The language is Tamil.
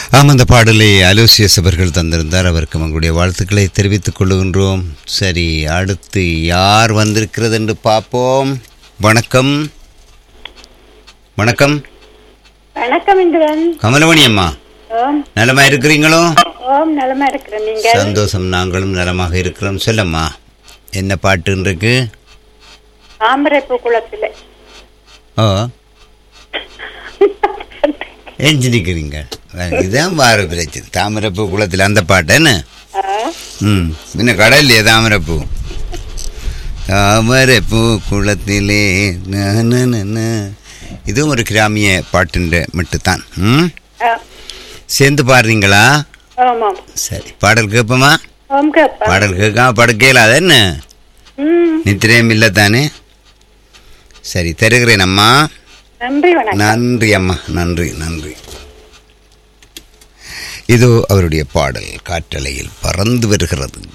ஆம் அந்த பாடலை அலோசியஸ் அவர்கள் தந்திருந்தார் அவருக்கு உங்களுடைய வாழ்த்துக்களை தெரிவித்துக் கொள்ளுகின்றோம் சரி அடுத்து யார் வந்திருக்கிறது என்று பார்ப்போம் வணக்கம் வணக்கம் வணக்கம் இந்திரன் கமலமணி அம்மா ஓம் நலமா இருக்கிறீங்களோ ஓம் நலமா இருக்கிறேன் நீங்க சந்தோஷம் நாங்களும் நலமாக இருக்கிறோம் சொல்லம்மா என்ன பாட்டு இருக்கு தாமரை பூ குளத்துல ஓ எஞ்சி நிற்கிறீங்க இதுதான் வார பிரச்சனை தாமரைப்பூ குளத்தில் அந்த பாட்டு என்ன ஆ, ம் பின்ன கடல்லையே தாமரைப்பூ தாமரைப்பூ குளத்திலே ந, ந, ந, ந. இதுவும் ஒரு கிராமிய பாட்டுன்ற மட்டும்தான் ம் ஆ, சேர்ந்து பாடுறீங்களா ஆமாம் சரி பாடல் கேட்போமா ஓம் கேப்பா பாடல் கேட்காம படுக்கையில் அது என்ன ம் நித்திரையும் இல்லை தானே சரி தருகிறேன் அம்மா நன்றி வணக்கம் நன்றி அம்மா நன்றி நன்றி இதோ அவருடைய பாடல் காற்றலையில் பறந்து வருகிறது